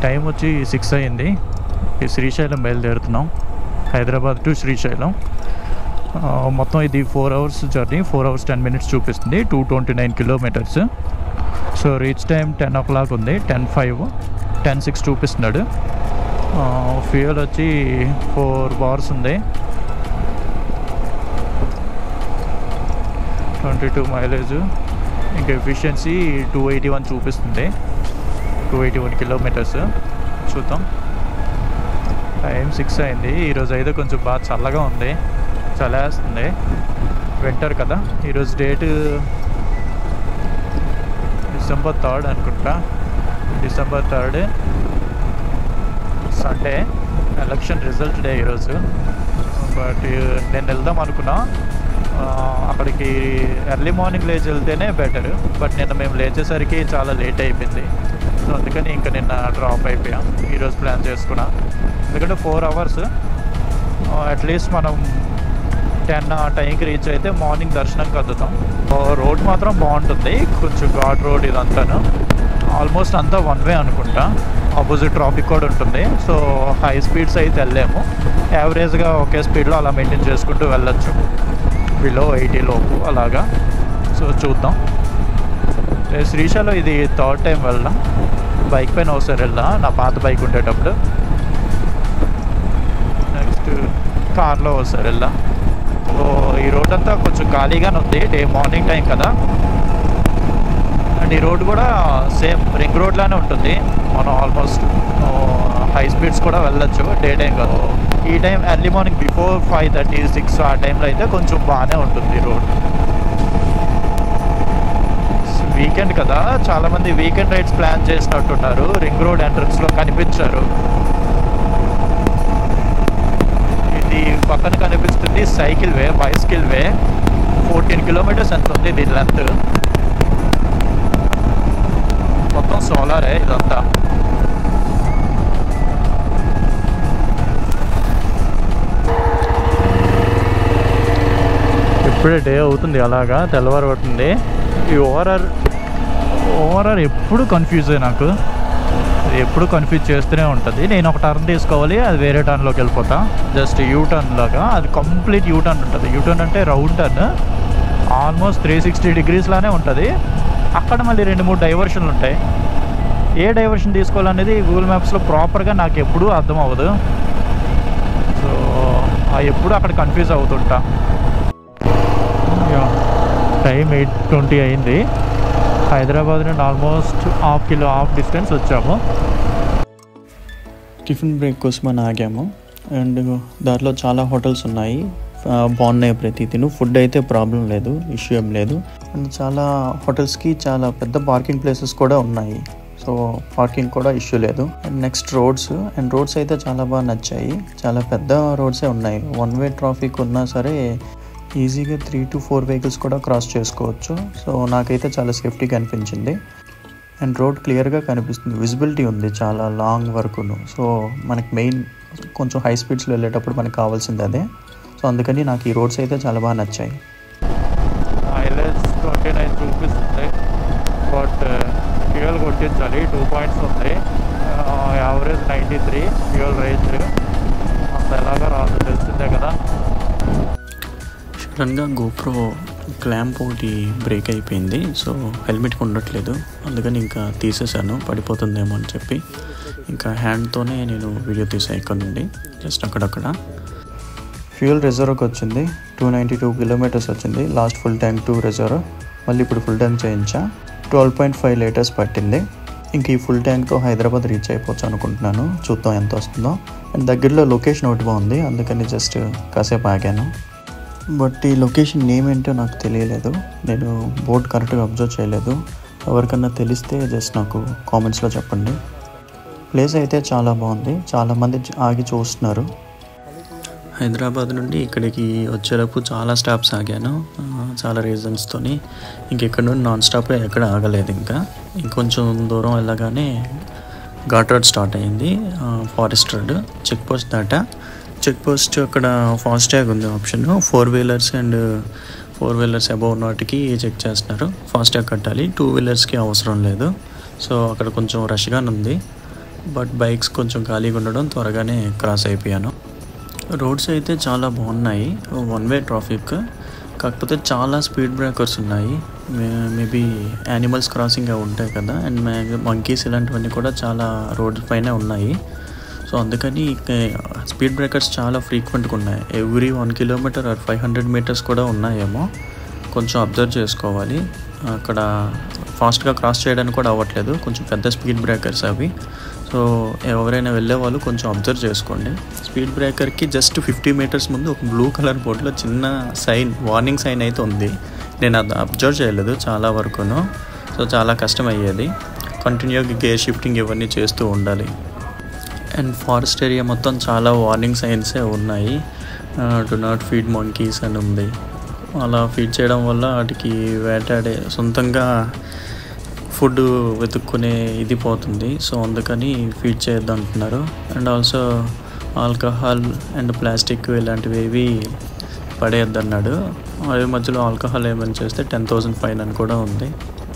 time వచ్చి six అయింది ఈ శ్రీశైలం బయలుదేరుతున్నాం హైదరాబాద్ టు శ్రీశైలం ఆ, మొత్తం ఇది four hours journey four hours ten minutes చూపిస్తుంది two twenty nine kilometres so reach time ten o'clock ఉంది టెన్ ఫైవ్ టెన్ సిక్స్ చూపిస్తున్నాడు ఫ్యూయల్ వచ్చి ఫోర్ బార్స్ ఉంది ట్వంటీ టూ మైలేజ్ ఇంకా ఎఫిషియన్సీ టూ ఎయిటీ వన్ చూపిస్తుంది two eighty one kilometres చూద్దాం time six అయింది ఈరోజు అయితే కొంచెం బాగా చల్లగా ఉంది చలేస్తుంది వింటర్ కదా ఈరోజు డేట్ డిసెంబర్ థర్డ్ అనుకుంటా December third Sunday election result day ఈరోజు బట్ నేను వెళ్దాం అనుకున్నా ఆ, అక్కడికి ఎర్లీ మార్నింగ్ లేచి వెళ్తేనే బెటర్ బట్ నిన్న మేము లేచేసరికి చాలా లేట్ అయిపోయింది సో అందుకని ఇంకా నిన్న డ్రాప్ అయిపోయాం ఈరోజు ప్లాన్ చేసుకున్నా ఎందుకంటే ఫోర్ అవర్స్ అట్లీస్ట్ మనం టెన్ ఆ టైంకి రీచ్ అయితే మార్నింగ్ దర్శనంకి అందుతాం రోడ్ మాత్రం బాగుంటుంది కొంచెం ఘాట్ రోడ్ ఇదంతాను ఆల్మోస్ట్ అంతా వన్ వే అనుకుంటా ఆపోజిట్ ట్రాఫిక్ కూడా ఉంటుంది సో హై స్పీడ్స్ అయితే వెళ్ళలేము యావరేజ్గా ఒకే స్పీడ్లో అలా మెయింటైన్ చేసుకుంటూ వెళ్ళొచ్చు బిలో ఎయిటీ లోపు అలాగా సో చూద్దాం ఏ శ్రీశైలం ఇది థర్డ్ టైం వెళ్ళా బైక్ పైన ఒకసారి వెళ్ళా నా పాత బైక్ ఉండేటప్పుడు నెక్స్ట్ కార్లో ఒకసారి వెళ్ళా సో ఈ రోడ్ అంతా కొంచెం ఖాళీగానే ఉంది డే మార్నింగ్ టైం కదా అండ్ ఈ రోడ్ కూడా సేమ్ రింగ్ రోడ్ లానే ఉంటుంది మనం ఆల్మోస్ట్ హై స్పీడ్స్ కూడా వెళ్ళొచ్చు డే టైం కదా ఈ time early morning before five thirty six ఆ టైంలో అయితే కొంచెం బాగానే ఉంటుంది రోడ్ వీకెండ్ కదా చాలా మంది వీకెండ్ రైడ్స్ ప్లాన్ చేసినట్టున్నారు రింగ్ రోడ్ ఎంట్రన్స్ లో కనిపించారు ఇది పక్కన కనిపిస్తుంది cycle way bicycle way fourteen kilometres ఎంత ఉంది దీని లెంత్ మొత్తం సోలారే ఇదంతా ఇప్పుడే డే అవుతుంది అలాగా తెల్లవారు పడుతుంది ఈ ఓఆర్ఆర్ ఓఆర్ఆర్ ఎప్పుడు కన్ఫ్యూజ్ నాకు అది ఎప్పుడు కన్ఫ్యూజ్ చేస్తూనే ఉంటుంది నేను ఒక టర్న్ తీసుకోవాలి అది వేరే టర్న్లోకి వెళ్ళిపోతా జస్ట్ యూ టర్న్ లాగా అది కంప్లీట్ యూ టర్న్ ఉంటుంది యూ టర్న్ అంటే round turn almost three sixty degrees లానే ఉంటుంది అక్కడ మళ్ళీ రెండు మూడు డైవర్షన్లు ఉంటాయి ఏ డైవర్షన్ తీసుకోవాలనేది గూగుల్ మ్యాప్స్లో ప్రాపర్గా నాకు ఎప్పుడూ అర్థం అవ్వదు సో ఆ ఎప్పుడు అక్కడ కన్ఫ్యూజ్ అవుతుంటా టైం ఎయిట్ ట్వంటీ అయింది హైదరాబాద్ నుండి almost half kilo half distance వచ్చాము టిఫిన్ బ్రేక్ కోసం అని ఆగాము అండ్ దాంట్లో చాలా హోటల్స్ ఉన్నాయి ఆ, బాగున్నాయి ప్రతి తిను ఫుడ్ అయితే ప్రాబ్లం లేదు ఇష్యూ ఏం లేదు అండ్ చాలా హోటల్స్కి చాలా పెద్ద పార్కింగ్ ప్లేసెస్ కూడా ఉన్నాయి సో పార్కింగ్ కూడా ఇష్యూ లేదు and next roads and roads అయితే చాలా బాగా నచ్చాయి చాలా పెద్ద రోడ్సే ఉన్నాయి వన్ వే ట్రాఫిక్ ఉన్నా సరే ఈజీగా త్రీ టు ఫోర్ వెహికల్స్ కూడా క్రాస్ చేసుకోవచ్చు సో నాకైతే చాలా సేఫ్టీగా అనిపించింది అండ్ రోడ్ క్లియర్గా కనిపిస్తుంది విజిబిలిటీ ఉంది చాలా లాంగ్ వరకును సో మనకి మెయిన్ కొంచెం హై స్పీడ్స్లో వెళ్ళేటప్పుడు మనకు కావాల్సింది అదే సో అందుకని నాకు ఈ రోడ్స్ అయితే చాలా బాగా నచ్చాయి మైలేజ్ ట్వంటీ నైన్ చూపిస్తుంది బట్ ఫ్యూయల్ కొట్టించాలి టూ పాయింట్స్ ఉంది average ninety three fuel range అంత ఎలాగా రాదు తెలిసిందే కదా సడన్గా గోప్రో క్లాంప్ ఒకటి బ్రేక్ అయిపోయింది సో హెల్మెట్ ఉండట్లేదు అందుకని ఇంకా తీసేసాను పడిపోతుందేమో అని చెప్పి ఇంకా హ్యాండ్తోనే నేను వీడియో తీసాను ఇక్కడ నుండి జస్ట్ అక్కడక్కడ ఫ్యూయల్ రిజర్వ్కి వచ్చింది టూ నైంటీ టూ కిలోమీటర్స్ వచ్చింది last full tank two reserve మళ్ళీ ఇప్పుడు ఫుల్ ట్యాంక్ చేయించా ట్వెల్వ్ పాయింట్ ఫైవ్ లీటర్స్ పట్టింది ఇంక ఈ ఫుల్ ట్యాంక్తో హైదరాబాద్ రీచ్ అయిపోవచ్చు అనుకుంటున్నాను చూద్దాం ఎంత వస్తుందో అండ్ దగ్గరలో లొకేషన్ ఒకటి బాగుంది అందుకని జస్ట్ కాసేపు ఆగాను బట్ ఈ లొకేషన్ నేమ్ ఏంటో నాకు తెలియలేదు నేను బోర్డ్ కరెక్ట్గా అబ్జర్వ్ చేయలేదు ఎవరికన్నా తెలిస్తే జస్ట్ నాకు కామెంట్స్లో చెప్పండి ప్లేస్ అయితే చాలా బాగుంది చాలామంది ఆగి చూస్తున్నారు హైదరాబాద్ నుండి ఇక్కడికి వచ్చేటప్పుడు చాలా స్టాప్స్ ఆగాను ఆ, చాలా రీజన్స్తోని ఇంకెక్కడ నుండి నాన్ స్టాప్ ఎక్కడ ఆగలేదు ఇంకా ఇంకొంచెం దూరం వెళ్ళగానే ఘాట్ రోడ్ స్టార్ట్ అయింది ఫారెస్ట్ రోడ్ చెక్ పోస్ట్ దాటా చెక్ పోస్ట్ అక్కడ ఫాస్ట్ ట్యాగ్ ఉంది option four wheelers and four wheelers above ఉన్న వాటికి చెక్ చేస్తున్నారు ఫాస్ట్ ట్యాగ్ కట్టాలి టూ వీలర్స్కి అవసరం లేదు సో అక్కడ కొంచెం రష్గానే ఉంది బట్ బైక్స్ కొంచెం ఖాళీగా ఉండడం త్వరగానే క్రాస్ అయిపోయాను రోడ్స్ అయితే చాలా బాగున్నాయి వన్ వే ట్రాఫిక్ కాకపోతే చాలా స్పీడ్ బ్రేకర్స్ ఉన్నాయి మేబీ యానిమల్స్ క్రాసింగ్ అవి ఉంటాయి కదా అండ్ మంకీస్ ఇలాంటివన్నీ కూడా చాలా రోడ్ పైన ఉన్నాయి సో అందుకని స్పీడ్ బ్రేకర్స్ చాలా ఫ్రీక్వెంట్గా ఉన్నాయి every one kilometre or five hundred metres కూడా ఉన్నాయేమో కొంచెం అబ్జర్వ్ చేసుకోవాలి అక్కడ ఫాస్ట్గా క్రాస్ చేయడానికి కూడా అవ్వట్లేదు కొంచెం పెద్ద స్పీడ్ బ్రేకర్స్ అవి సో ఎవరైనా వెళ్ళే వాళ్ళు కొంచెం అబ్జర్వ్ చేసుకోండి స్పీడ్ బ్రేకర్కి జస్ట్ ఫిఫ్టీ మీటర్స్ ముందు ఒక బ్లూ కలర్ బోర్డులో చిన్న సైన్ వార్నింగ్ సైన్ అయితే ఉంది నేను అది అబ్జర్వ్ చేయలేదు చాలా వరకును సో చాలా కష్టం అయ్యేది కంటిన్యూగా గేర్ షిఫ్టింగ్ ఇవన్నీ చేస్తూ ఉండాలి అండ్ ఫారెస్ట్ ఏరియా మొత్తం చాలా వార్నింగ్ సైన్సే ఉన్నాయి డు నాట్ ఫీడ్ మంకీస్ అని ఉంది అలా ఫీడ్ చేయడం వల్ల వాటికి వేటాడే సొంతంగా ఫుడ్ వెతుక్కునే ఇది పోతుంది సో అందుకని ఫీడ్ చేయొద్దు అంటున్నారు and also alcohol and plastic ఇలాంటివి ఏవి పడేయద్దు అన్నాడు అవి మధ్యలో ఆల్కహాల్ ఏమైనా చేస్తే టెన్ థౌజండ్ ఫైన్ అని కూడా ఉంది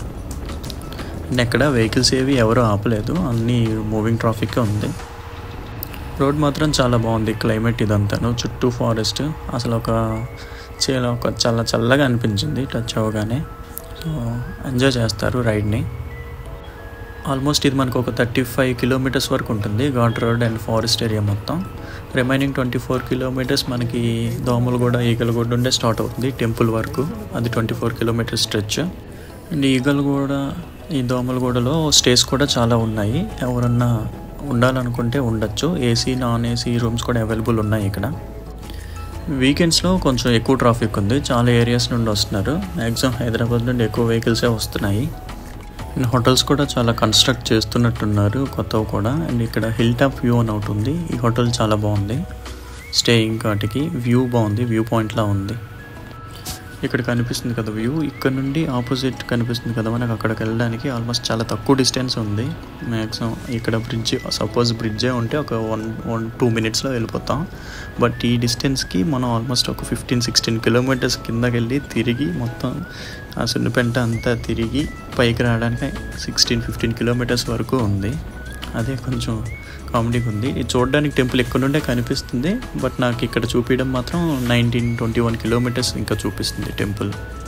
అండ్ ఎక్కడ వెహికల్స్ ఏవి ఎవరు ఆపలేదు అన్నీ మూవింగ్ ట్రాఫిక్ ఉంది రోడ్ మాత్రం చాలా బాగుంది క్లైమేట్ ఇదంతాను చుట్టూ ఫారెస్ట్ అసలు ఒక చాలా ఒక చాలా చల్లగా అనిపించింది టచ్ అవ్వగానే సో ఎంజాయ్ చేస్తారు రైడ్ని ఆల్మోస్ట్ ఇది మనకు ఒక థర్టీ ఫైవ్ కిలోమీటర్స్ వరకు ఉంటుంది ghat road and forest area మొత్తం రిమైనింగ్ ట్వంటీ ఫోర్ కిలోమీటర్స్ మనకి దోమలగూడ ఈగలగూడ ఉండే స్టార్ట్ అవుతుంది టెంపుల్ వరకు అది twenty four kilometres stretch and Eegalaguda ఈ దోమలగూడలో స్టేస్ కూడా చాలా ఉన్నాయి ఎవరన్నా ఉండాలనుకుంటే ఉండొచ్చు ఏసీ నాన్ ఏసీ రూమ్స్ కూడా అవైలబుల్ ఉన్నాయి ఇక్కడ వీకెండ్స్లో కొంచెం ఎక్కువ ట్రాఫిక్ ఉంది చాలా ఏరియాస్ నుండి వస్తున్నారు మ్యాక్సిమం హైదరాబాద్ నుండి ఎక్కువ వెహికల్సే వస్తున్నాయి అండ్ హోటల్స్ కూడా చాలా కన్స్ట్రక్ట్ చేస్తున్నట్టున్నారు కొత్తవి కూడా అండ్ ఇక్కడ హిల్ టాప్ వ్యూ అని ఒకటి ఉంది ఈ హోటల్ చాలా బాగుంది స్టేయింగ్ వాటికి వ్యూ బాగుంది వ్యూ పాయింట్లా ఉంది ఇక్కడ కనిపిస్తుంది కదా వ్యూ ఇక్కడ నుండి ఆపోజిట్ కనిపిస్తుంది కదా మనకు అక్కడికి వెళ్ళడానికి ఆల్మోస్ట్ చాలా తక్కువ డిస్టెన్స్ ఉంది మ్యాక్సిమం ఇక్కడ బ్రిడ్జ్ సపోజ్ బ్రిడ్జే ఉంటే ఒక వన్ వన్ టూ మినిట్స్లో వెళ్ళిపోతాం బట్ ఈ డిస్టెన్స్కి మనం ఆల్మోస్ట్ ఒక ఫిఫ్టీన్ సిక్స్టీన్ కిలోమీటర్స్ కిందకి వెళ్ళి తిరిగి మొత్తం ఆ సున్నిపెంట అంతా తిరిగి పైకి రావడానికి సిక్స్టీన్ ఫిఫ్టీన్ కిలోమీటర్స్ వరకు ఉంది అదే కొంచెం కామెడీగా ఉంది ఇది చూడడానికి టెంపుల్ ఎక్కడ నుండే కనిపిస్తుంది బట్ నాకు ఇక్కడ చూపించడం మాత్రం నైన్టీన్ ట్వంటీ వన్ కిలోమీటర్స్ ఇంకా చూపిస్తుంది టెంపుల్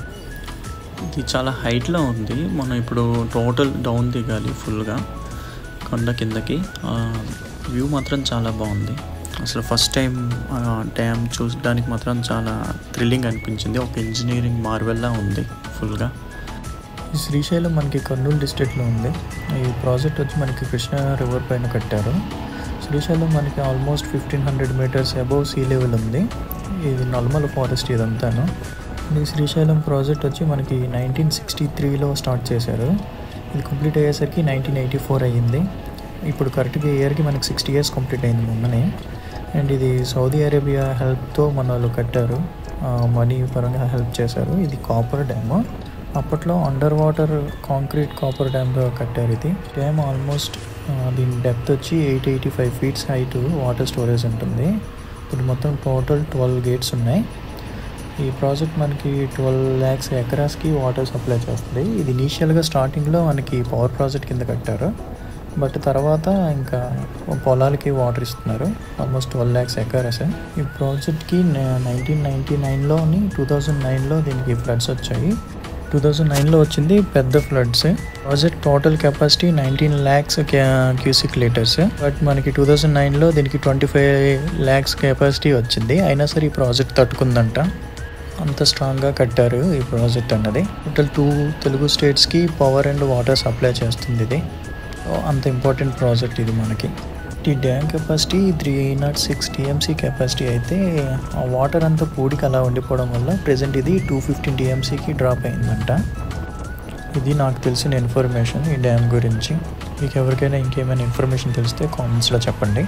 ఇది చాలా హైట్లో ఉంది మనం ఇప్పుడు టోటల్ డౌన్ దిగాలి ఫుల్గా కొండ కిందకి వ్యూ మాత్రం చాలా బాగుంది అసలు ఫస్ట్ టైం డ్యామ్ చూడడానికి మాత్రం చాలా థ్రిల్లింగ్ అనిపించింది ఒక ఇంజనీరింగ్ మార్వెల్లా ఉంది ఫుల్గా ఈ శ్రీశైలం మనకి కర్నూలు డిస్ట్రిక్ట్లో ఉంది ఈ ప్రాజెక్ట్ వచ్చి మనకి కృష్ణా రివర్ పైన కట్టారు శ్రీశైలం మనకి almost fifteen hundred metres above sea level ఉంది ఇది నల్మల ఫారెస్ట్ ఇదంతాను ఈ శ్రీశైలం ప్రాజెక్ట్ వచ్చి మనకి నైన్టీన్ సిక్స్టీ త్రీలో స్టార్ట్ చేశారు ఇది కంప్లీట్ అయ్యేసరికి నైన్టీన్ ఎయిటీ ఫోర్ అయ్యింది ఇప్పుడు కరెక్ట్గా ఇయర్కి మనకి సిక్స్టీ ఇయర్స్ కంప్లీట్ అయింది మొన్ననే అండ్ ఇది సౌదీ అరేబియా హెల్ప్తో మన వాళ్ళు కట్టారు మనీ పరంగా హెల్ప్ చేశారు ఇది కాపర్ డ్యామ్ అప్పట్లో అండర్ వాటర్ కాంక్రీట్ కాపర్ డ్యామ్గా కట్టారు ఇది డ్యామ్ ఆల్మోస్ట్ దీని డెప్త్ వచ్చి eight eighty five feets height water storage ఉంటుంది ఇప్పుడు మొత్తం టోటల్ ట్వెల్వ్ గేట్స్ ఉన్నాయి ఈ ప్రాజెక్ట్ మనకి ట్వెల్వ్ ల్యాక్స్ ఎకరాస్కి వాటర్ సప్లై చేస్తుంది ఇది ఇనీషియల్గా స్టార్టింగ్లో మనకి పవర్ ప్రాజెక్ట్ కింద కట్టారు బట్ తర్వాత ఇంకా పొలాలకి వాటర్ ఇస్తున్నారు ఆల్మోస్ట్ ట్వెల్వ్ ల్యాక్స్ ఎకరస్ ఈ ప్రాజెక్ట్కి నైన్టీన్ నైన్టీ నైన్లోని టూ థౌజండ్ నైన్లో దీనికి ఫ్లడ్స్ వచ్చాయి టూ థౌజండ్ నైన్లో వచ్చింది పెద్ద floods project total capacity nineteen lakhs cusec litres but మనకి టూ థౌజండ్ నైన్లో దీనికి ట్వంటీ ఫైవ్ ల్యాక్స్ కెపాసిటీ వచ్చింది అయినా సరే ఈ ప్రాజెక్ట్ తట్టుకుందంట అంత స్ట్రాంగ్గా కట్టారు ఈ ప్రాజెక్ట్ అన్నది టోటల్ టూ తెలుగు స్టేట్స్కి పవర్ అండ్ వాటర్ సప్లై చేస్తుంది ఇది అంత ఇంపార్టెంట్ ప్రాజెక్ట్ ఇది మనకి ఈ dam capacity three nought six TMC capacity అయితే ఆ వాటర్ అంతా పూడికి అలా ఉండిపోవడం వల్ల ప్రజెంట్ ఇది టూ ఫిఫ్టీన్ టీఎంసీకి డ్రాప్ అయిందంట ఇది నాకు తెలిసిన ఇన్ఫర్మేషన్ ఈ డ్యామ్ గురించి మీకు ఎవరికైనా ఇంకేమైనా ఇన్ఫర్మేషన్ తెలిస్తే కామెంట్స్లో చెప్పండి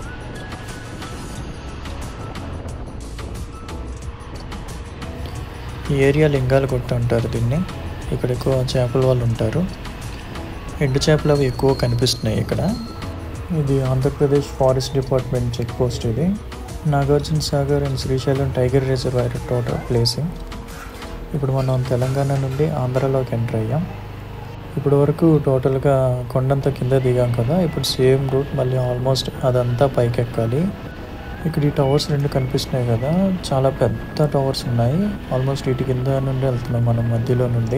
ఈ ఏరియా లింగాలు కొట్టు అంటారు దీన్ని ఇక్కడ ఎక్కువ చేపల వాళ్ళు ఉంటారు ఎండు చేపలు అవి ఎక్కువ కనిపిస్తున్నాయి ఇక్కడ ఇది Andhra Pradesh forest department check post ఇది Nagarjuna Sagar and Srisailam tiger reservoir total place ఇప్పుడు మనం తెలంగాణ నుండి ఆంధ్రాలోకి ఎంటర్ అయ్యాం ఇప్పటి వరకు టోటల్గా కొండంతా కింద దిగాం కదా ఇప్పుడు సేమ్ రూట్ మళ్ళీ ఆల్మోస్ట్ అదంతా పైకి ఎక్కాలి ఇక్కడ ఈ టవర్స్ రెండు కనిపిస్తున్నాయి కదా చాలా పెద్ద టవర్స్ ఉన్నాయి ఆల్మోస్ట్ ఇటు కింద నుండి వెళ్తున్నాం మనం మధ్యలో నుండి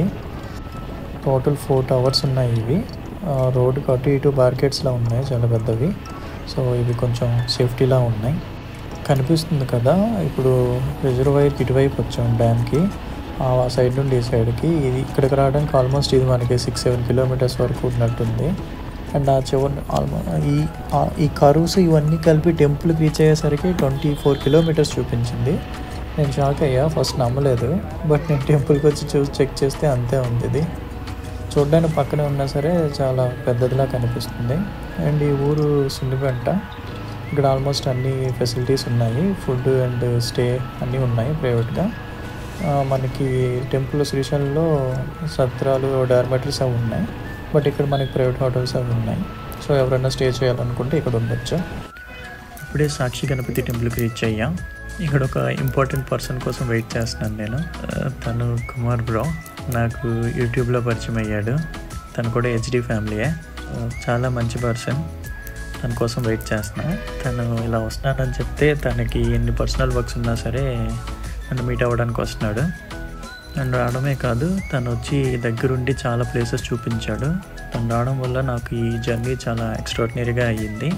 టోటల్ ఫోర్ టవర్స్ ఉన్నాయి ఇవి రోడ్డుకి అటు ఇటు బార్కెట్స్లా ఉన్నాయి చాలా పెద్దవి సో ఇవి కొంచెం సేఫ్టీలా ఉన్నాయి కనిపిస్తుంది కదా ఇప్పుడు రిజర్వాయర్కి ఇటువైపు వచ్చాం డ్యామ్కి ఆ సైడ్ నుండి ఈ సైడ్కి ఇది ఇక్కడికి రావడానికి ఆల్మోస్ట్ ఇది మనకి సిక్స్ సెవెన్ కిలోమీటర్స్ వరకు ఉన్నట్టుంది అండ్ ఆ చివరి ఆల్మో ఈ ఆ- ఈ కరువుస్ ఇవన్నీ కలిపి టెంపుల్కి రీచ్ అయ్యేసరికి ట్వంటీ ఫోర్ కిలోమీటర్స్ చూపించింది నేను షాక్ అయ్యా ఫస్ట్ నమ్మలేదు బట్ నేను టెంపుల్కి వచ్చి చూసి చెక్ చేస్తే అంతే ఉంది ఇది చూడడానికి పక్కనే ఉన్నా సరే చాలా పెద్దదిలా కనిపిస్తుంది అండ్ ఈ ఊరు సుండిపెంట ఇక్కడ ఆల్మోస్ట్ అన్ని ఫెసిలిటీస్ ఉన్నాయి ఫుడ్ అండ్ స్టే అన్నీ ఉన్నాయి ప్రైవేట్గా ఆ, మనకి టెంపుల్ శ్రీశైలంలో సత్రాలు డార్మెటరీస్ అవి ఉన్నాయి బట్ ఇక్కడ మనకి ప్రైవేట్ హోటల్స్ అవి ఉన్నాయి సో ఎవరైనా స్టే చేయాలనుకుంటే ఇక్కడ ఉండొచ్చు ఇప్పుడే సాక్షి గణపతి టెంపుల్కి రీచ్ అయ్యాం ఇక్కడ ఒక ఇంపార్టెంట్ పర్సన్ కోసం వెయిట్ చేస్తున్నాను నేను ఆ, తను కుమార్ బ్రో నాకు యూట్యూబ్లో పరిచయం అయ్యాడు తను కూడా హెచ్డి ఫ్యామిలీయే ఆ, చాలా మంచి పర్సన్ తన కోసం వెయిట్ చేస్తున్నా తను ఇలా వస్తున్నానని చెప్తే తనకి ఎన్ని పర్సనల్ వర్క్స్ ఉన్నా సరే నన్ను మీట్ అవ్వడానికి వస్తున్నాడు నన్ను రావడమే కాదు తను వచ్చి దగ్గరుండి చాలా ప్లేసెస్ చూపించాడు తను రావడం వల్ల నాకు ఈ జర్నీ చాలా ఎక్స్ట్రాడినరీగా అయ్యింది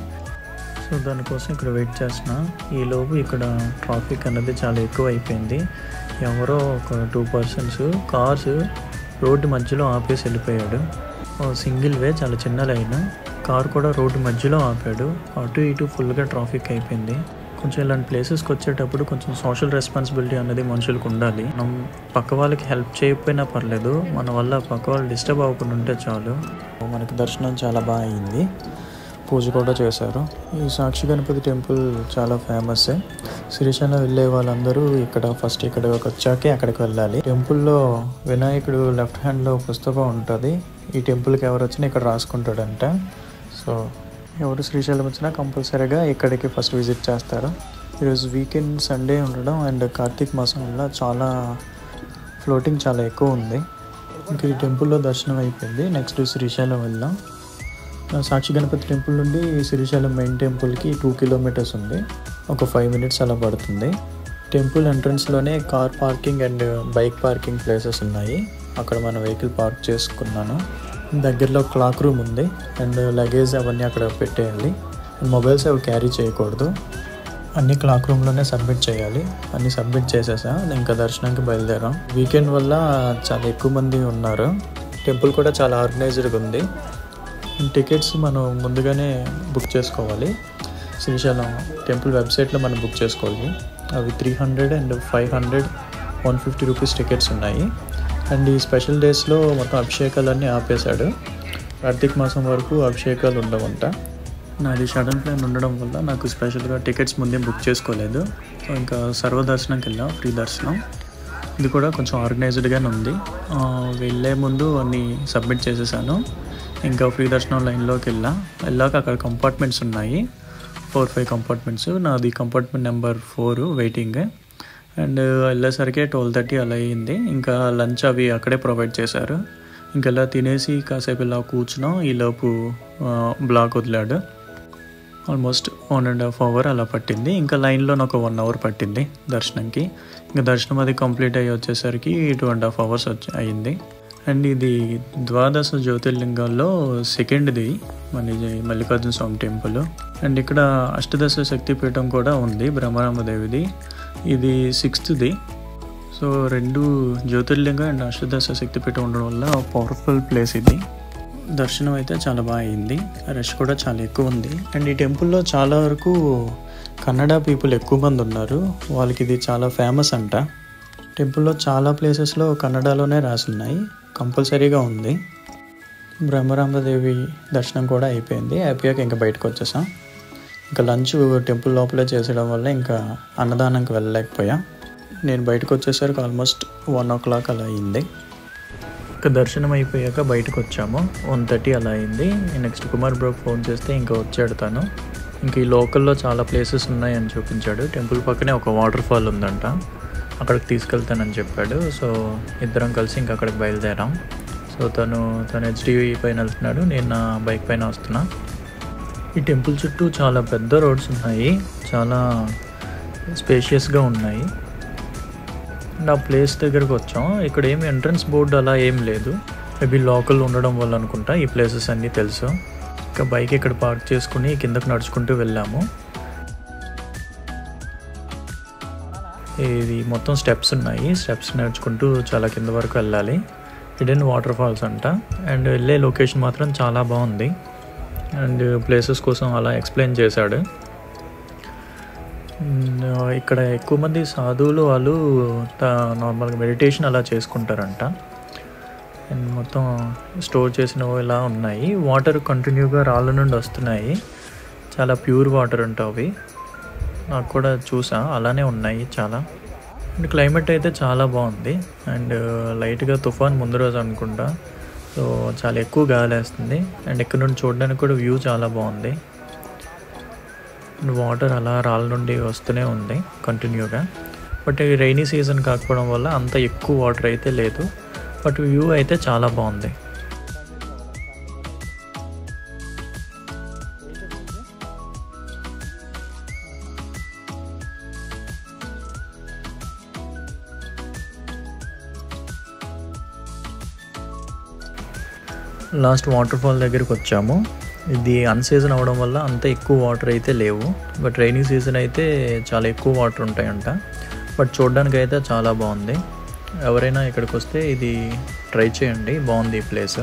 సో దానికోసం ఇక్కడ వెయిట్ చేసిన ఈలోపు ఇక్కడ ట్రాఫిక్ అనేది చాలా ఎక్కువ అయిపోయింది ఎవరో ఒక టూ పర్సన్స్ కార్స్ రోడ్డు మధ్యలో ఆపేసి వెళ్ళిపోయాడు సింగిల్ వే చాలా చిన్న లైన్ కార్ కూడా రోడ్డు మధ్యలో ఆపాడు అటు ఇటు ఫుల్గా ట్రాఫిక్ అయిపోయింది కొంచెం ఇలాంటి ప్లేసెస్కి వచ్చేటప్పుడు కొంచెం సోషల్ రెస్పాన్సిబిలిటీ అనేది మనుషులకు ఉండాలి మనం పక్క వాళ్ళకి హెల్ప్ చేయకపోయినా పర్లేదు మన వల్ల పక్క వాళ్ళు డిస్టర్బ్ అవ్వకుండా ఉంటే చాలు మనకి దర్శనం చాలా బాగా అయింది పూజ కూడా చేశారు ఈ సాక్షి గణపతి టెంపుల్ చాలా ఫేమస్ శ్రీశైలం వెళ్ళే వాళ్ళందరూ ఇక్కడ ఫస్ట్ ఇక్కడికి వచ్చాకే అక్కడికి వెళ్ళాలి టెంపుల్లో వినాయకుడు లెఫ్ట్ హ్యాండ్లో పుస్తకం ఉంటుంది ఈ టెంపుల్కి ఎవరు వచ్చినా ఇక్కడ రాసుకుంటాడంట సో ఎవరు శ్రీశైలం వచ్చినా కంపల్సరీగా ఇక్కడికి ఫస్ట్ విజిట్ చేస్తారు ఈరోజు వీకెండ్ సండే ఉండడం అండ్ కార్తీక మాసం వల్ల చాలా ఫ్లోటింగ్ చాలా ఎక్కువ ఉంది ఇంక ఈ టెంపుల్లో దర్శనం అయిపోయింది నెక్స్ట్ శ్రీశైలం వెళ్దాం ఆ, సాక్షి గణపతి టెంపుల్ నుండి శ్రీశైలం మెయిన్ టెంపుల్కి టూ కిలోమీటర్స్ ఉంది ఒక ఫైవ్ మినిట్స్ అలా పడుతుంది టెంపుల్ ఎంట్రన్స్లోనే car parking and bike parking places ఉన్నాయి అక్కడ మన వెహికల్ పార్క్ చేసుకున్నాను దగ్గరలో క్లాక్ రూమ్ ఉంది అండ్ లగేజ్ అవన్నీ అక్కడ పెట్టేయాలి మొబైల్స్ అవి క్యారీ చేయకూడదు అన్ని క్లాక్ రూమ్లోనే సబ్మిట్ చేయాలి అన్ని సబ్మిట్ చేసేసా ఇంకా దర్శనానికి బయలుదేరాం వీకెండ్ వల్ల చాలా ఎక్కువ మంది ఉన్నారు టెంపుల్ కూడా చాలా ఆర్గనైజ్డ్గా ఉంది టికెట్స్ మనం ముందుగానే బుక్ చేసుకోవాలి శ్రీశైలం టెంపుల్ వెబ్సైట్లో మనం బుక్ చేసుకోవాలి అవి three hundred and five hundred one fifty rupees tickets ఉన్నాయి అండ్ ఈ స్పెషల్ డేస్లో మొత్తం అభిషేకాలన్నీ ఆపేశాడు కార్తీక మాసం వరకు అభిషేకాలు ఉండవంట నాది సడన్ ప్లాన్ ఉండడం వల్ల నాకు స్పెషల్గా టికెట్స్ ముందే బుక్ చేసుకోలేదు సో ఇంకా సర్వదర్శనంకి వెళ్ళాం ఫ్రీ దర్శనం ఇది కూడా కొంచెం ఆర్గనైజ్డ్గానే ఉంది ఆ, వెళ్ళే ముందు అన్ని సబ్మిట్ చేసేసాను ఇంకా ఫ్రీ దర్శనం లైన్లోకి వెళ్ళా వెళ్ళాక అక్కడ కంపార్ట్మెంట్స్ ఉన్నాయి ఫోర్ ఫైవ్ కంపార్ట్మెంట్స్ నాది compartment number four waiting and వెళ్ళేసరికి ట్వెల్వ్ థర్టీ అలా అయ్యింది ఇంకా లంచ్ అవి అక్కడే ప్రొవైడ్ చేశారు ఇంకా ఇలా తినేసి కాసేపు ఇలా కూర్చున్నాం ఈలోపు బ్లాక్ వదిలాడు almost one and half hour అలా పట్టింది ఇంకా లైన్లో నాకు వన్ అవర్ పట్టింది దర్శనంకి ఇంకా దర్శనం అది కంప్లీట్ అయ్యి వచ్చేసరికి టూ అండ్ హాఫ్ అవర్స్ వచ్చి అయింది అండ్ ఇది ద్వాదశ జ్యోతిర్లింగాల్లో సెకండ్ది మన ఇది మల్లికార్జున స్వామి టెంపుల్ అండ్ ఇక్కడ అష్టదశ శక్తిపీఠం కూడా ఉంది బ్రహ్మరామదేవిది ఇది సిక్స్త్ది సో రెండు జ్యోతిర్లింగ అండ్ అష్టదశ శక్తిపీఠం ఉండడం వల్ల పవర్ఫుల్ ప్లేస్ ఇది దర్శనం అయితే చాలా బాగా అయింది రష్ కూడా చాలా ఎక్కువ ఉంది అండ్ ఈ టెంపుల్లో చాలా వరకు కన్నడ పీపుల్ ఎక్కువ మంది ఉన్నారు వాళ్ళకి ఇది చాలా ఫేమస్ అంట టెంపుల్లో చాలా ప్లేసెస్లో కన్నడలోనే రాసున్నాయి కంపల్సరీగా ఉంది బ్రహ్మరామదేవి దర్శనం కూడా అయిపోయింది అయిపోయాక ఇంకా బయటకు వచ్చేసాం ఇంకా లంచ్ టెంపుల్ లోపలే చేసడం వల్ల ఇంకా అన్నదానంకి వెళ్ళలేకపోయా నేను బయటకు వచ్చేసరికి ఆల్మోస్ట్ వన్ ఓ క్లాక్ అలా అయింది ఇంకా దర్శనం అయిపోయాక బయటకు వచ్చాము వన్ థర్టీ అలా అయింది నెక్స్ట్ కుమార్ బ్రో ఫోన్ చేస్తే ఇంకా వచ్చాడు తను ఇంక ఈ లోకల్లో చాలా ప్లేసెస్ ఉన్నాయని చూపించాడు టెంపుల్ పక్కనే ఒక వాటర్ ఫాల్ ఉందంట అక్కడికి తీసుకెళ్తానని చెప్పాడు సో ఇద్దరం కలిసి ఇంక అక్కడికి బయలుదేరాం సో సో తను తను హెచ్డివి పైన వెళ్తున్నాడు నేను నా బైక్ పైన వస్తున్నా ఈ టెంపుల్ చుట్టూ చాలా పెద్ద రోడ్స్ ఉన్నాయి చాలా స్పేషియస్గా ఉన్నాయి నా ప్లేస్ దగ్గరకు వచ్చాం ఇక్కడ ఏమి ఎంట్రన్స్ బోర్డు అలా ఏం లేదు మేబీ లోకల్ ఉండడం వల్ల అనుకుంటా ఈ ప్లేసెస్ అన్నీ తెలుసు ఇంకా బైక్ ఇక్కడ పార్క్ చేసుకుని కిందకు నడుచుకుంటూ వెళ్ళాము ఇది మొత్తం స్టెప్స్ ఉన్నాయి స్టెప్స్ నడుచుకుంటూ చాలా కింద వరకు వెళ్ళాలి హిడెన్ వాటర్ ఫాల్స్ అంట అండ్ వెళ్ళే లొకేషన్ మాత్రం చాలా బాగుంది అండ్ ప్లేసెస్ కోసం అలా ఎక్స్ప్లెయిన్ చేశాడు మ్, ఇక్కడ ఎక్కువ మంది సాధువులు వాళ్ళు త- నార్మల్గా మెడిటేషన్ అలా చేసుకుంటారంట అండ్ మొత్తం స్టోర్ చేసినవి ఇలా ఉన్నాయి వాటర్ కంటిన్యూగా రాళ్ళ నుండి వస్తున్నాయి చాలా ప్యూర్ వాటర్ ఉంటాయి అవి నాకు కూడా చూసా అలానే ఉన్నాయి చాలా అండ్ క్లైమేట్ అయితే చాలా బాగుంది అండ్ లైట్గా తుఫాన్ ముందు రోజు అనుకుంటా సో చాలా ఎక్కువ గాలి వేస్తుంది అండ్ ఇక్కడ నుండి చూడడానికి కూడా వ్యూ చాలా బాగుంది అండ్ వాటర్ అలా రాళ్ళ నుండి వస్తూనే ఉంది కంటిన్యూగా బట్ ఈ రైనీ సీజన్ కాకపోవడం వల్ల అంత ఎక్కువ వాటర్ అయితే లేదు బట్ వ్యూ అయితే చాలా బాగుంది లాస్ట్ వాటర్ ఫాల్ దగ్గరికి వచ్చాము ఇది అన్ సీజన్ అవడం వల్ల అంత ఎక్కువ వాటర్ అయితే లేవు బట్ రైనీ సీజన్ అయితే చాలా ఎక్కువ వాటర్ ఉంటాయంట బట్ చూడడానికి అయితే చాలా బాగుంది ఎవరైనా ఇక్కడికి వస్తే ఇది ట్రై చేయండి బాగుంది ఈ ప్లేస్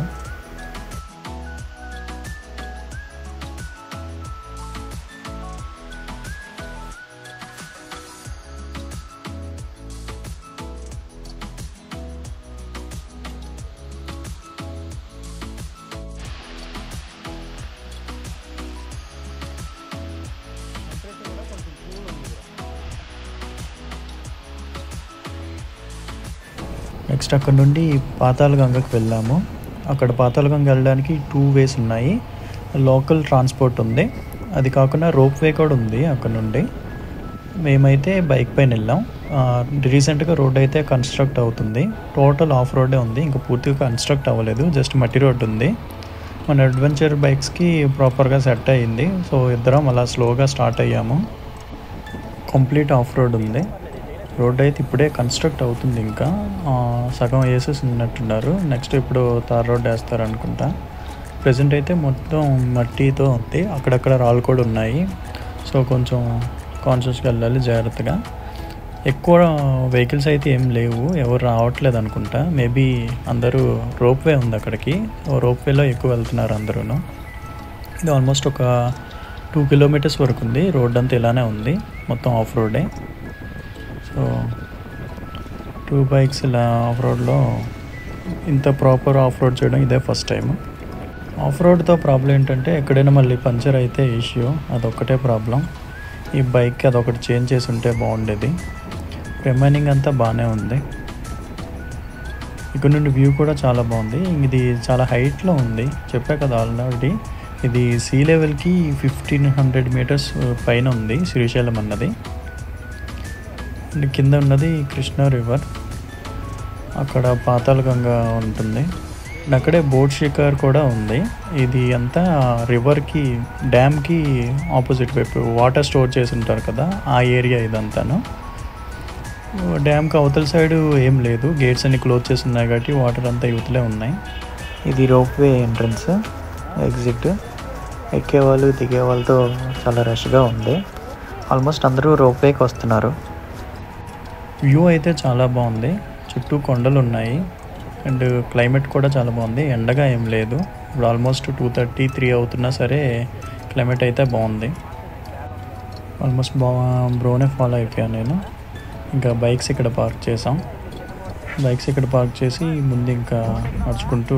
నెక్స్ట్ అక్కడ నుండి పాతాళగంగకు వెళ్ళాము అక్కడ పాతాళగంగ వెళ్ళడానికి టూ వేస్ ఉన్నాయి లోకల్ ట్రాన్స్పోర్ట్ ఉంది అది కాకుండా రోప్ వే కూడా ఉంది అక్కడ నుండి మేమైతే బైక్ పైన వెళ్ళాం ఆ, రీసెంట్గా రోడ్ అయితే కన్స్ట్రక్ట్ అవుతుంది టోటల్ ఆఫ్ రోడే ఉంది ఇంకా పూర్తిగా కన్స్ట్రక్ట్ అవ్వలేదు జస్ట్ మట్టి రోడ్ ఉంది మన అడ్వెంచర్ బైక్స్కి ప్రాపర్గా సెట్ అయ్యింది సో ఇద్దరం అలా స్లోగా స్టార్ట్ అయ్యాము కంప్లీట్ ఆఫ్ రోడ్ ఉంది రోడ్ అయితే ఇప్పుడే కన్స్ట్రక్ట్ అవుతుంది ఇంకా ఆ, సగం వేసేసి ఉన్నట్టున్నారు నెక్స్ట్ ఇప్పుడు తార్ రోడ్ వేస్తారు అనుకుంటా ప్రజెంట్ అయితే మొత్తం మట్టితో ఉంది అక్కడక్కడ రాళ్ళు కూడా ఉన్నాయి సో కొంచెం కాన్షియస్గా వెళ్ళాలి జాగ్రత్తగా ఎక్కువ వెహికల్స్ అయితే ఏం లేవు ఎవరు రావట్లేదు అనుకుంటా మేబీ అందరూ రోప్వే ఉంది అక్కడికి రోప్వేలో ఎక్కువ వెళ్తున్నారు అందరూ ఇది ఆల్మోస్ట్ ఒక టూ కిలోమీటర్స్ వరకు ఉంది రోడ్ అంతా ఇలానే ఉంది మొత్తం ఆఫ్ రోడే సో టూ బైక్స్ ఇలా ఆఫ్ రోడ్లో ఇంత ప్రాపర్ ఆఫ్ రోడ్ చేయడం ఇదే ఫస్ట్ టైం ఆఫ్ రోడ్తో ప్రాబ్లం ఏంటంటే ఎక్కడైనా మళ్ళీ పంచర్ అయితే ఇష్యూ అదొక్కటే ప్రాబ్లం ఈ బైక్కి అదొకటి చేంజ్ చేసి ఉంటే బాగుండేది రిమైనింగ్ అంతా బాగానే ఉంది ఇక్కడ నుండి వ్యూ కూడా చాలా బాగుంది ఇది చాలా హైట్లో ఉంది చెప్పా కదా ఆల్రెడీ ఇది సీ లెవెల్కి ఫిఫ్టీన్ హండ్రెడ్ మీటర్స్ పైన ఉంది శ్రీశైలం అన్నది అండ్ కింద ఉన్నది కృష్ణా రివర్ అక్కడ పాతాళగంగ ఉంటుంది అండ్ అక్కడే బోట్ షికార్ కూడా ఉంది ఇది అంతా రివర్కి డ్యామ్కి ఆపోజిట్ వైపు వాటర్ స్టోర్ చేసి ఉంటారు కదా ఆ ఏరియా ఇదంతాను డ్యామ్కి అవతల సైడ్ ఏం లేదు గేట్స్ అన్ని క్లోజ్ చేసి ఉన్నాయి కాబట్టి వాటర్ అంతా యువతలే ఉన్నాయి ఇది రోప్వే ఎంట్రన్స్ ఎగ్జిట్ ఎక్కే వాళ్ళు దిగే వాళ్ళతో చాలా రష్గా ఉంది ఆల్మోస్ట్ అందరూ రోప్వేకి వస్తున్నారు వ్యూ అయితే చాలా బాగుంది చుట్టూ కొండలు ఉన్నాయి అండ్ క్లైమేట్ కూడా చాలా బాగుంది ఎండగా ఏం లేదు ఇప్పుడు ఆల్మోస్ట్ టూ థర్టీ త్రీ అవుతున్నా సరే క్లైమేట్ అయితే బాగుంది ఆల్మోస్ట్ బా బ్రోనే ఫాలో అయిపోయాను నేను ఇంకా బైక్స్ ఇక్కడ పార్క్ చేసాం బైక్స్ ఇక్కడ పార్క్ చేసి ముందు ఇంకా నడుచుకుంటూ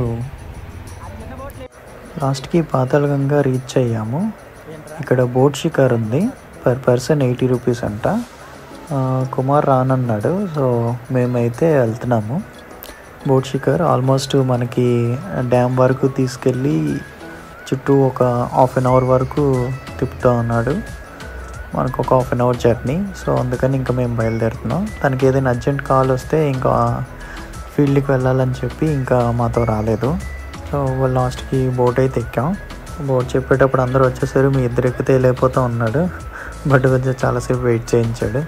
లాస్ట్కి పాతాళగంగా రీచ్ అయ్యాము ఇక్కడ బోట్ షికార్ ఉంది పర్ పర్సన్ ఎయిటీ రూపీస్ అంట ఆ, కుమార్ రానన్నాడు సో మేమైతే వెళ్తున్నాము బోట్ షికార్ ఆల్మోస్ట్ మనకి డ్యామ్ వరకు తీసుకెళ్ళి చుట్టూ ఒక హాఫ్ అన్ అవర్ వరకు తిప్పుతూ ఉన్నాడు మనకు ఒక half an hour journey so అందుకని ఇంకా మేము బయలుదేరుతున్నాం తనకి ఏదైనా అర్జెంట్ కాల్ వస్తే ఇంకా ఫీల్డ్కి వెళ్ళాలని చెప్పి ఇంకా మాతో రాలేదు సో లాస్ట్కి బోట్ అయితే ఎక్కాం బోట్ చెప్పేటప్పుడు అందరూ వచ్చేసరి మీ ఇద్దరు ఎక్కితే వెళ్ళిపోతూ ఉన్నాడు బట్ కొంచెం చాలాసేపు వెయిట్ చేయించాడు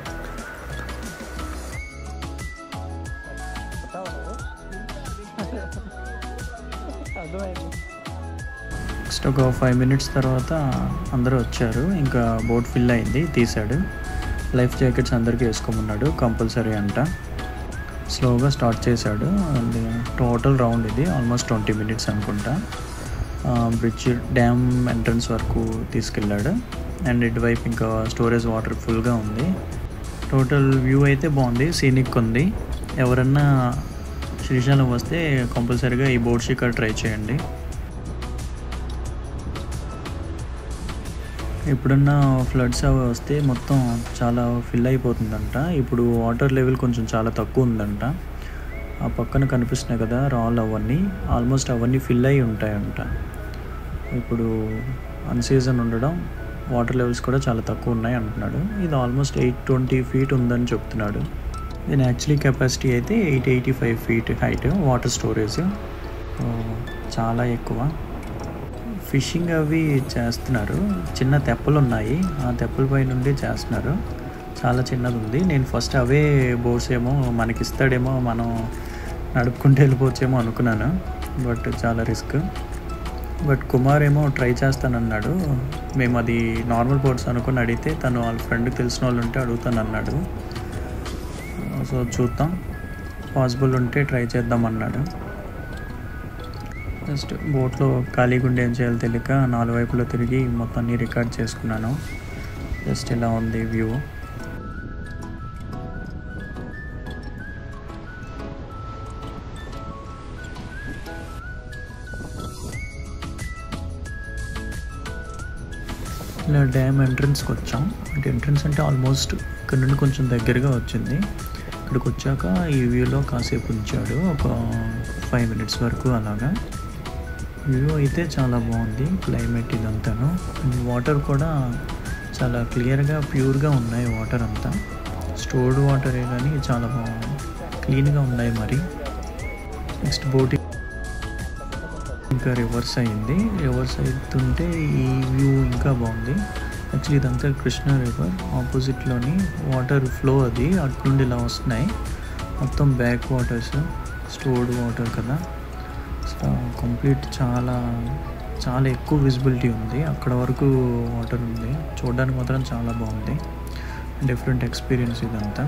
నెక్స్ట్ ఒక ఫైవ్ మినిట్స్ తర్వాత అందరూ వచ్చారు ఇంకా బోట్ ఫిల్ అయింది తీశాడు లైఫ్ జాకెట్స్ అందరికీ వేసుకోమన్నాడు కంపల్సరీ అంట స్లోగా స్టార్ట్ చేశాడు అండ్ టోటల్ రౌండ్ ఇది ఆల్మోస్ట్ ట్వంటీ మినిట్స్ అనుకుంటా బ్రిడ్జ్ డ్యామ్ ఎంట్రన్స్ వరకు తీసుకెళ్ళాడు అండ్ ఇటువైపు ఇంకా స్టోరేజ్ వాటర్ ఫుల్గా ఉంది టోటల్ వ్యూ అయితే బాగుంది సీనిక్ ఉంది ఎవరన్నా శ్రీశైలం వస్తే కంపల్సరీగా ఈ బోట్ షికర్ ట్రై చేయండి ఎప్పుడన్నా ఫ్లడ్స్ అవి వస్తే మొత్తం చాలా ఫిల్ అయిపోతుందంట ఇప్పుడు వాటర్ లెవెల్ కొంచెం చాలా తక్కువ ఉందంట ఆ పక్కన కనిపిస్తున్నాయి కదా రాళ్ళు అవన్నీ ఆల్మోస్ట్ అవన్నీ ఫిల్ అయి ఉంటాయంట ఇప్పుడు అన్ సీజన్ ఉండడం వాటర్ లెవెల్స్ కూడా చాలా తక్కువ ఉన్నాయి అంటున్నాడు ఇది ఆల్మోస్ట్ ఎయిట్ ట్వంటీ ఫీట్ ఉందని చెప్తున్నాడు దీని యాక్చువల్లీ కెపాసిటీ అయితే eight eighty five feet height water storage చాలా ఎక్కువ ఫిషింగ్ అవి చేస్తున్నారు చిన్న తెప్పలు ఉన్నాయి ఆ తెప్పల పై నుండి చేస్తున్నారు చాలా చిన్నది ఉంది నేను ఫస్ట్ అవే బోట్స్ ఏమో మనకి ఇస్తాడేమో మనం నడుపుకుంటూ వెళ్ళిపోవచ్చేమో అనుకున్నాను బట్ చాలా రిస్క్ బట్ కుమార్ ఏమో ట్రై చేస్తానన్నాడు మేము అది నార్మల్ బోట్స్ అనుకుని అడిగితే తను వాళ్ళ ఫ్రెండ్కి తెలిసిన వాళ్ళు ఉంటే అడుగుతానన్నాడు సో చూద్దాం పాసిబుల్ ఉంటే ట్రై చేద్దాం అన్నాడు జస్ట్ బోట్లో ఖాళీగా ఉండి ఏం చేయాలో తెలియక నాలుగు వైపులో తిరిగి మొత్తాన్ని రికార్డ్ చేసుకున్నాను జస్ట్ ఇలా ఉంది వ్యూ ఇలా డ్యామ్ ఎంట్రన్స్కి వచ్చాం అంటే ఎంట్రన్స్ అంటే ఆల్మోస్ట్ ఇక్కడ నుండి కొంచెం దగ్గరగా వచ్చింది ఇక్కడికి వచ్చాక ఈ వ్యూలో కాసేపు ఉంచాడు ఒక ఫైవ్ మినిట్స్ వరకు అలాగా వ్యూ అయితే చాలా బాగుంది క్లైమేట్ ఇదంతాను వాటర్ కూడా చాలా క్లియర్గా ప్యూర్గా ఉన్నాయి వాటర్ అంతా స్టోర్డ్ వాటరే కానీ చాలా బాగుంది క్లీన్గా ఉన్నాయి మరి నెక్స్ట్ బోటింగ్ ఇంకా రివర్స్ అయింది రివర్స్ అవుతుంటే ఈ వ్యూ ఇంకా బాగుంది యాక్చువల్లీ ఇదంతా కృష్ణ రివర్ ఆపోజిట్లోని వాటర్ ఫ్లో అది అటు నుండి ఇలా వస్తున్నాయి మొత్తం బ్యాక్ వాటర్స్ స్టోర్డ్ వాటర్ కదా కంప్లీట్ చాలా చాలా ఎక్కువ విజిబిలిటీ ఉంది అక్కడ వరకు వాటర్ ఉంది చూడడానికి మాత్రం చాలా బాగుంది డిఫరెంట్ ఎక్స్పీరియన్స్ ఇదంతా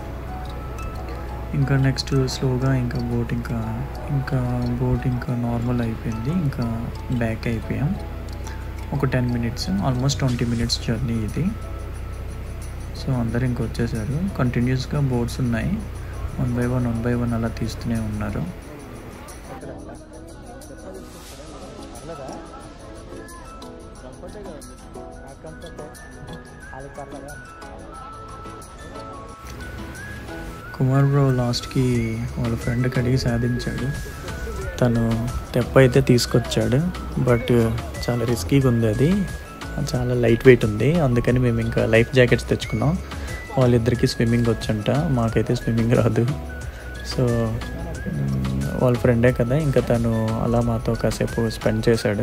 ఇంకా నెక్స్ట్ స్లోగా ఇంకా బోట్ ఇంకా ఇంకా బోట్ ఇంకా నార్మల్ అయిపోయింది ఇంకా బ్యాక్ అయిపోయాం ఒక ten minutes almost twenty minutes journey ఇది సో అందరు ఇంక వచ్చేసారు కంటిన్యూస్గా బోట్స్ ఉన్నాయి one by one one by one అలా తీస్తూనే ఉన్నారు కుమార్ బ్రో లాస్ట్కి వాళ్ళ ఫ్రెండ్కి అడిగి సాధించాడు తను తెప్ప అయితే తీసుకొచ్చాడు బట్ చాలా రిస్కీగా ఉంది అది చాలా లైట్ వెయిట్ ఉంది అందుకని మేము ఇంకా లైఫ్ జాకెట్స్ తెచ్చుకున్నాం వాళ్ళిద్దరికి స్విమ్మింగ్ వచ్చంట మాకైతే స్విమ్మింగ్ రాదు సో మ్, వాళ్ళ ఫ్రెండే కదా ఇంకా తను అలా మాతో కాసేపు స్పెండ్ చేశాడు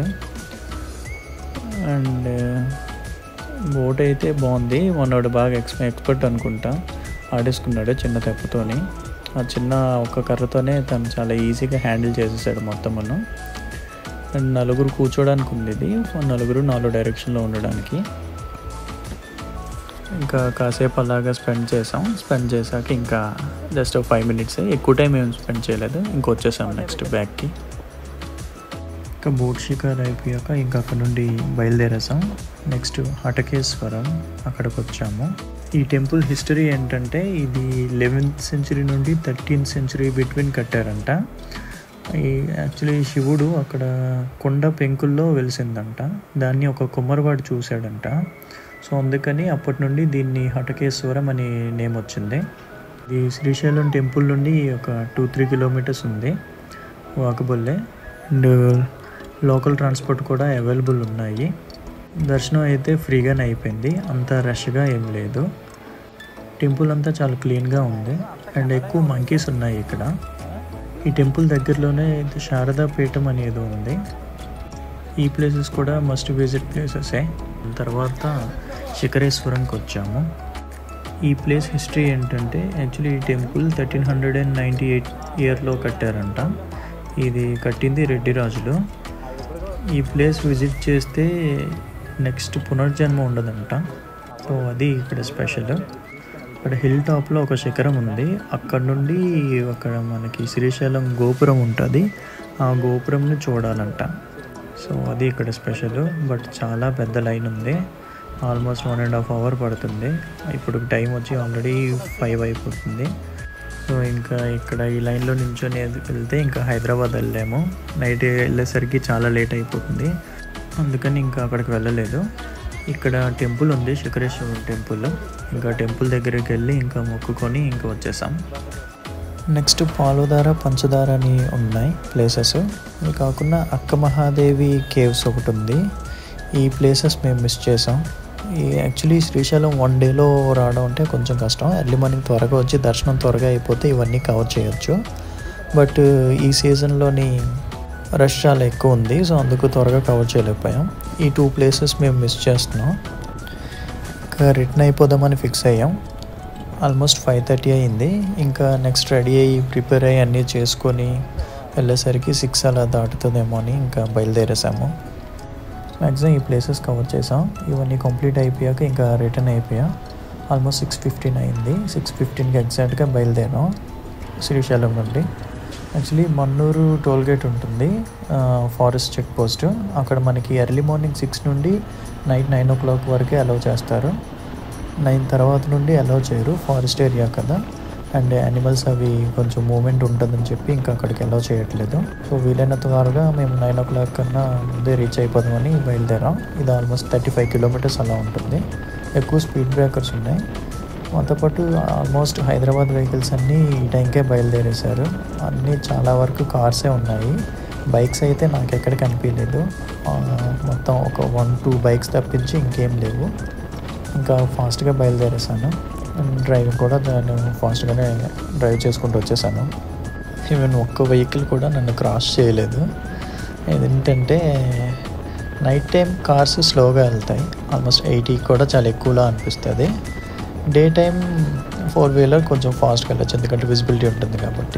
అండ్ బోట్ అయితే బాగుంది మనోడు బాగా ఎక్స్ ఎక్స్పర్ట్ అనుకుంటా ఆడేసుకున్నాడు చిన్న తెప్పతోని ఆ చిన్న ఒక కర్రతోనే తను చాలా ఈజీగా హ్యాండిల్ చేసేసాడు మొత్తం మనం అండ్ నలుగురు కూర్చోడానికి ఉంది ఇది నలుగురు నాలుగు డైరెక్షన్లో ఉండడానికి ఇంకా కాసేపు అలాగా స్పెండ్ చేసాం స్పెండ్ చేశాక ఇంకా జస్ట్ ఫైవ్ మినిట్స్ ఎక్కువ టైం ఏం స్పెండ్ చేయలేదు ఇంకొచ్చేసాం నెక్స్ట్ బ్యాక్కి ఇంకా బోట్ షికార్ అయిపోయాక ఇంకా అక్కడ నుండి బయలుదేరేసాం నెక్స్ట్ హటకేశ్వరం అక్కడికి వచ్చాము ఈ టెంపుల్ హిస్టరీ ఏంటంటే ఇది లెవెన్త్ సెంచరీ నుండి థర్టీన్త్ సెంచరీ బిట్వీన్ కట్టారంట ఈ యాక్చువల్లీ శివుడు అక్కడ కొండ పెంకుల్లో వెలిసిందంట దాన్ని ఒక కుమ్మరివాడు చూశాడంట సో అందుకని అప్పటి నుండి దీన్ని హటకేశ్వరం అని నేమ్ వచ్చింది ఇది శ్రీశైలం టెంపుల్ నుండి ఒక టూ త్రీ కిలోమీటర్స్ ఉంది వాకబుల్లే అండ్ లోకల్ ట్రాన్స్పోర్ట్ కూడా అవైలబుల్ ఉన్నాయి దర్శనం అయితే ఫ్రీగానే అయిపోయింది అంత రష్గా ఏం లేదు టెంపుల్ అంతా చాలా క్లీన్గా ఉంది అండ్ ఎక్కువ మంకీస్ ఉన్నాయి ఇక్కడ ఈ టెంపుల్ దగ్గరలోనే ఇది శారదా పీఠం అనేది ఉంది ఈ ప్లేసెస్ కూడా మస్ట్ విజిట్ ప్లేసెసే తర్వాత శిఖరేశ్వరంకి వచ్చాము ఈ ప్లేస్ హిస్టరీ ఏంటంటే యాక్చువల్లీ ఈ temple thirteen hundred and ninety eight ఇయర్లో కట్టారంట ఇది కట్టింది రెడ్డి రాజులు ఈ ప్లేస్ విజిట్ చేస్తే నెక్స్ట్ పునర్జన్మ ఉండదంట సో అది ఇక్కడ స్పెషల్ ఇక్కడ హిల్ టాప్లో ఒక శిఖరం ఉంది అక్కడ నుండి అక్కడ మనకి శ్రీశైలం గోపురం ఉంటుంది ఆ గోపురంని చూడాలంట సో అది ఇక్కడ స్పెషల్ బట్ చాలా పెద్ద లైన్ ఉంది almost one and half hour పడుతుంది ఇప్పుడు టైం వచ్చి ఆల్రెడీ ఫైవ్ అయిపోతుంది సో ఇంకా ఇక్కడ ఈ లైన్లో నించొని వెళ్తే ఇంకా హైదరాబాద్ వెళ్ళాము నైట్ వెళ్ళేసరికి చాలా లేట్ అయిపోతుంది అందుకని ఇంకా అక్కడికి వెళ్ళలేదు ఇక్కడ టెంపుల్ ఉంది శిఖరేశ్వర టెంపుల్ ఇంకా టెంపుల్ దగ్గరికి వెళ్ళి ఇంకా మొక్కుకొని ఇంకా వచ్చేసాం నెక్స్ట్ పాలుదార పంచదార అని ఉన్నాయి ప్లేసెస్ ఇవి కాకుండా అక్క మహాదేవి కేవ్స్ ఒకటి ఉంది ఈ ప్లేసెస్ మేము మిస్ చేసాం ఈ యాక్చువల్లీ శ్రీశైలం వన్ డేలో రావడం అంటే కొంచెం కష్టం ఎర్లీ మార్నింగ్ త్వరగా వచ్చి దర్శనం త్వరగా అయిపోతే ఇవన్నీ కవర్ చేయొచ్చు బట్ ఈ సీజన్లోని రష్ చాలా ఎక్కువ ఉంది సో అందుకు త్వరగా కవర్ చేయలేకపోయాం ఈ టూ ప్లేసెస్ మేము మిస్ చేస్తున్నాం ఇంకా రిటర్న్ అయిపోదామని ఫిక్స్ అయ్యాం ఆల్మోస్ట్ ఫైవ్ థర్టీ అయింది ఇంకా నెక్స్ట్ రెడీ అయ్యి ప్రిపేర్ అయ్యి అన్నీ చేసుకొని వెళ్ళేసరికి సిక్స్ అలా దాటుతుందేమో అని ఇంకా బయలుదేరేసాము మ్యాక్సిమం ఈ ప్లేసెస్ కవర్ చేసాం ఇవన్నీ కంప్లీట్ అయిపోయాక ఇంకా రిటర్న్ అయిపోయా ఆల్మోస్ట్ సిక్స్ ఫిఫ్టీన్ అయింది సిక్స్ ఫిఫ్టీన్కి ఎగ్జాక్ట్గా బయలుదేరాం శ్రీశైలం నుండి యాక్చువల్లీ మన్నూరు టోల్ గేట్ ఉంటుంది ఫారెస్ట్ చెక్ పోస్ట్ అక్కడ మనకి ఎర్లీ మార్నింగ్ సిక్స్ నుండి నైట్ నైన్ ఓ క్లాక్ వరకే అలౌ చేస్తారు నైన్ తర్వాత నుండి అలౌ చేయరు ఫారెస్ట్ ఏరియా కదా అండ్ యానిమల్స్ అవి కొంచెం మూమెంట్ ఉంటుందని చెప్పి ఇంకా అక్కడికి అలౌ చేయట్లేదు సో వీలైనంత త్వరగా మేము నైన్ ఓ క్లాక్ కన్నా ముందే రీచ్ అయిపోదామని బయలుదేరాం ఇది ఆల్మోస్ట్ థర్టీ ఫైవ్ కిలోమీటర్స్ అలా ఉంటుంది ఎక్కువ స్పీడ్ బ్రేకర్స్ ఉన్నాయి మాతో పాటు ఆల్మోస్ట్ హైదరాబాద్ వెహికల్స్ అన్నీ ఈ టైంకే బయలుదేరేశారు అన్నీ చాలా వరకు కార్సే ఉన్నాయి బైక్స్ అయితే నాకు ఎక్కడ కనిపించలేదు ఆ, మొత్తం ఒక వన్ టూ బైక్స్ తప్పించి ఇంకేం లేవు ఇంకా ఫాస్ట్గా బయలుదేరేసాను అండ్ డ్రైవింగ్ కూడా నేను ఫాస్ట్గానే డ్రైవ్ చేసుకుంటూ వచ్చేసాను ఈవెన్ ఒక్క వెహికల్ కూడా నన్ను క్రాస్ చేయలేదు ఏంటంటే నైట్ టైం కార్స్ స్లోగా వెళ్తాయి ఆల్మోస్ట్ ఎయిటీ కూడా చాలా ఎక్కువలా అనిపిస్తుంది డే టైం ఫోర్ వీలర్ కొంచెం ఫాస్ట్గా వెళ్ళచ్చు ఎందుకంటే విజిబిలిటీ ఉంటుంది కాబట్టి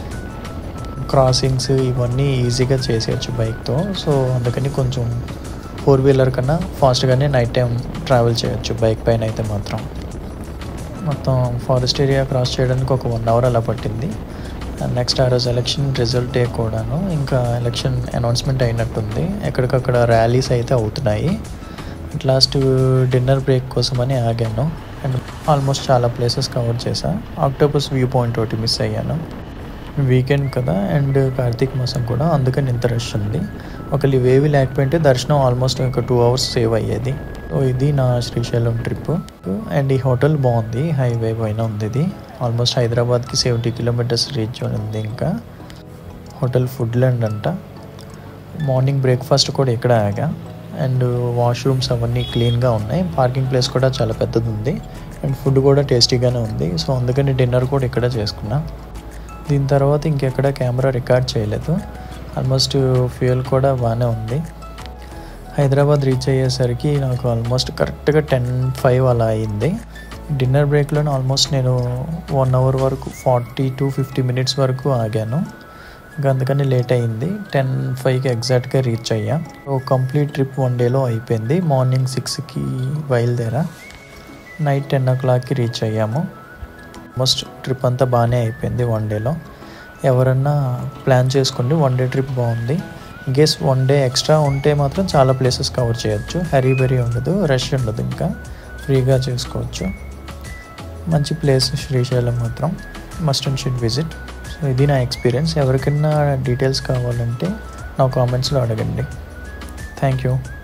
క్రాసింగ్స్ ఇవన్నీ ఈజీగా చేసేయచ్చు బైక్తో సో అందుకని కొంచెం ఫోర్ వీలర్ కన్నా ఫాస్ట్గానే నైట్ టైం ట్రావెల్ చేయొచ్చు బైక్ పైన అయితే మాత్రం మొత్తం ఫారెస్ట్ ఏరియా క్రాస్ చేయడానికి ఒక వన్ అవర్ అలా పట్టింది అండ్ నెక్స్ట్ ఆ రోజు ఎలక్షన్ రిజల్ట్ డే కూడాను ఇంకా ఎలక్షన్ అనౌన్స్మెంట్ అయినట్టుంది ఎక్కడికక్కడ ర్యాలీస్ అయితే అవుతున్నాయి అట్ లాస్ట్ డిన్నర్ బ్రేక్ కోసమని ఆగాను అండ్ ఆల్మోస్ట్ చాలా ప్లేసెస్ కవర్ చేశా ఆక్టోపస్ వ్యూ పాయింట్ ఒకటి మిస్ అయ్యాను వీకెండ్ కదా అండ్ కార్తీక మాసం కూడా అందుకని ఇంత రష్ ఉంది ఒకళ్ళు ఇవేవి లేకపోయింటే దర్శనం ఆల్మోస్ట్ ఒక టూ అవర్స్ సేవ్ అయ్యేది సో ఇది నా శ్రీశైలం ట్రిప్ అండ్ ఈ హోటల్ బాగుంది హైవే పైన ఉంది ఇది ఆల్మోస్ట్ హైదరాబాద్కి సెవెంటీ కిలోమీటర్స్ రీచ్ ఉంది ఇంకా హోటల్ ఫుడ్ ల్యాండ్ అంట మార్నింగ్ బ్రేక్ఫాస్ట్ కూడా ఇక్కడ ఆగా అండ్ వాష్రూమ్స్ అవన్నీ క్లీన్గా ఉన్నాయి పార్కింగ్ ప్లేస్ కూడా చాలా పెద్దది ఉంది అండ్ ఫుడ్ కూడా టేస్టీగానే ఉంది సో అందుకని డిన్నర్ కూడా ఇక్కడ చేసుకున్నా దీని తర్వాత ఇంకెక్కడ కెమెరా రికార్డ్ చేయలేదు ఆల్మోస్ట్ ఫ్యూయల్ కూడా బాగానే ఉంది హైదరాబాద్ రీచ్ అయ్యేసరికి నాకు ఆల్మోస్ట్ కరెక్ట్గా టెన్ ఫైవ్ అలా అయింది డిన్నర్ బ్రేక్లోనే ఆల్మోస్ట్ నేను వన్ అవర్ వరకు ఫార్టీ టు ఫిఫ్టీ మినిట్స్ వరకు ఆగాను ఇంకా అందుకని లేట్ అయింది టెన్ ఫైవ్కి ఎగ్జాక్ట్గా రీచ్ అయ్యా ఓ కంప్లీట్ ట్రిప్ వన్ డేలో అయిపోయింది మార్నింగ్ సిక్స్కి బయలుదేరా నైట్ టెన్ ఓ క్లాక్కి రీచ్ అయ్యాము ఆల్మోస్ట్ ట్రిప్ అంతా బాగానే అయిపోయింది వన్ డేలో ఎవరన్నా ప్లాన్ చేసుకోండి వన్ డే ట్రిప్ బాగుంది గెస్ వన్ డే ఎక్స్ట్రా ఉంటే మాత్రం చాలా ప్లేసెస్ కవర్ చేయొచ్చు హరీ బరీ ఉండదు రష్ ఉండదు ఇంకా ఫ్రీగా చేసుకోవచ్చు మంచి ప్లేస్ శ్రీశైలం మాత్రం must and should visit so ఇది నా ఎక్స్పీరియన్స్ ఎవరికైనా డీటెయిల్స్ కావాలంటే నా కామెంట్స్లో అడగండి థ్యాంక్ యూ